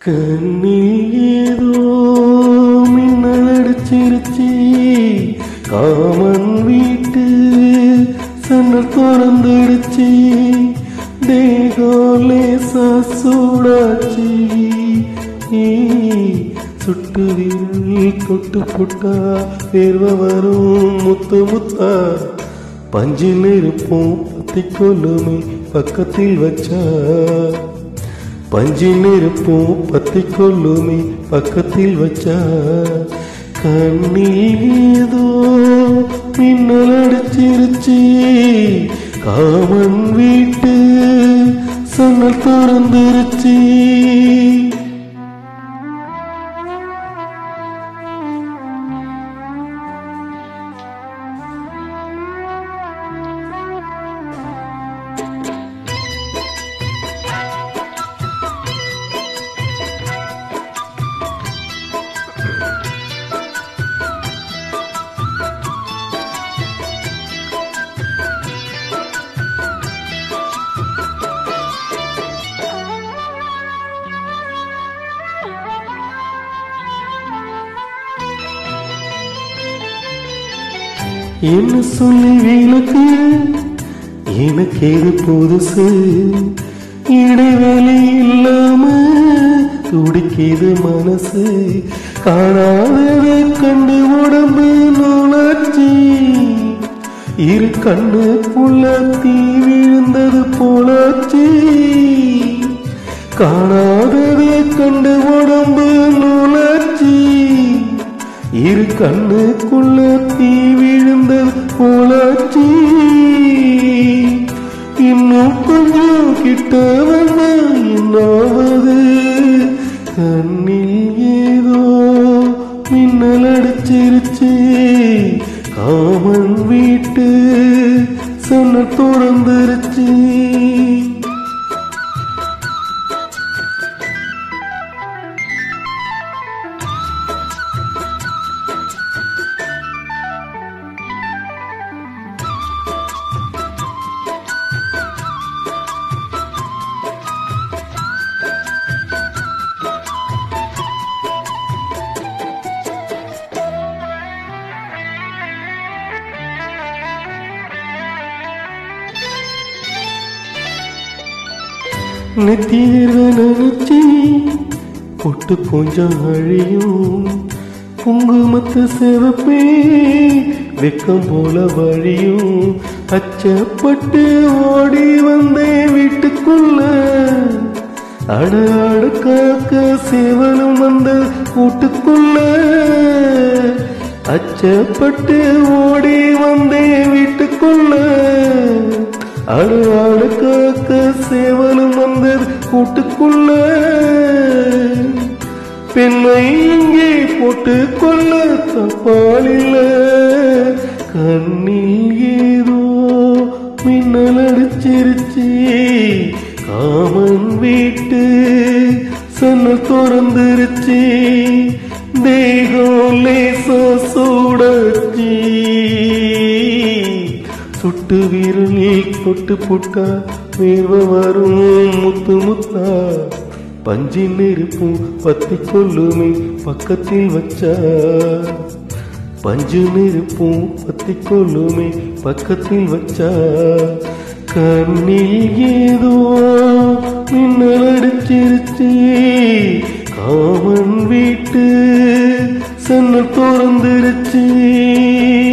கண்ணில் ஏதோ மின்னல் அடிச்சிருச்சு காமன் வீட்டு சன்னல் திறந்துடுச்சு தேகம் லேசா சூடாச்சு ஏ, சுட்டு விரல் தொட்டு புட்டா தேர்வ வரும் முத்து முத்தா பஞ்சில் இருப்போம் பத்தி கொள்ளுமே பக்கத்தில் வச்சா பஞ்சில் இருப்போம் பத்தி கொள்ளுமே பக்கத்தில் வச்சா கண்ணில் ஏதோ மின்னல் அடிச்சிருச்சு காமன் வீட்டு சன்னல் திறந்துருச்சு என்ன சொல்லி விளக்கு எனக்கு எது புதுசு இடைவேளை இல்லாம துடிக்குது மனசு காணாததை கண்டு உடம்பு நூலாச்சு இரு கண்ணுக்குள்ள தீ விழுந்தது போலாச்சு காணாததை கண்டு உடம்பு நூலாச்சு இரு கண்ணுக்குள்ள தீ விழுந்தது போலாச்சு இன்னும் கொஞ்சம் கிட்ட வந்தா என்னாவது கண்ணில் ஏதோ மின்னல் அடிச்சிருச்சு காமன் வீட்டு சொன்ன திறந்துருச்சு நெத்தியர்வ நினைச்சி பொட்டு கொஞ்சம் அழியும் குங்குமத்து சிவப்பே வெக்கம் போல வழியும் அச்சப்பட்டு ஓடி வந்தேன் வீட்டுக்குள்ள அட அட காக்க சேவலும் வந்த கூட்டுக்குள்ள அச்சப்பட்டு ஓடி வந்தேன் வீட்டுக்குள்ள அடு ஆடு காக்க சேவலும் வந்தது கூட்டுக்குள்ள பெண்ணை இங்கே போட்டு கொள்ள தப்பாலில்ல கண்ணில் ஏதோ மின்னல் அடிச்சிருச்சு காமன் வீட்டு சன்னல் திறந்துருச்சு தேகம் லேசா சூடாச்சு சுட்டு விரலில் தொட்டு புட்டா வேர்வ வரும் முத்து முத்தா பஞ்சி நெருப்பும் பத்தி கொள்ளுமே பக்கத்தில் வச்சா பஞ்சு நெருப்பும் பத்தி கொள்ளுமே பக்கத்தில் வச்சா கண்ணில் ஏதோ மின்னல் அடிச்சிருச்சு காமன் வீட்டு சன்னல் திறந்துருச்சு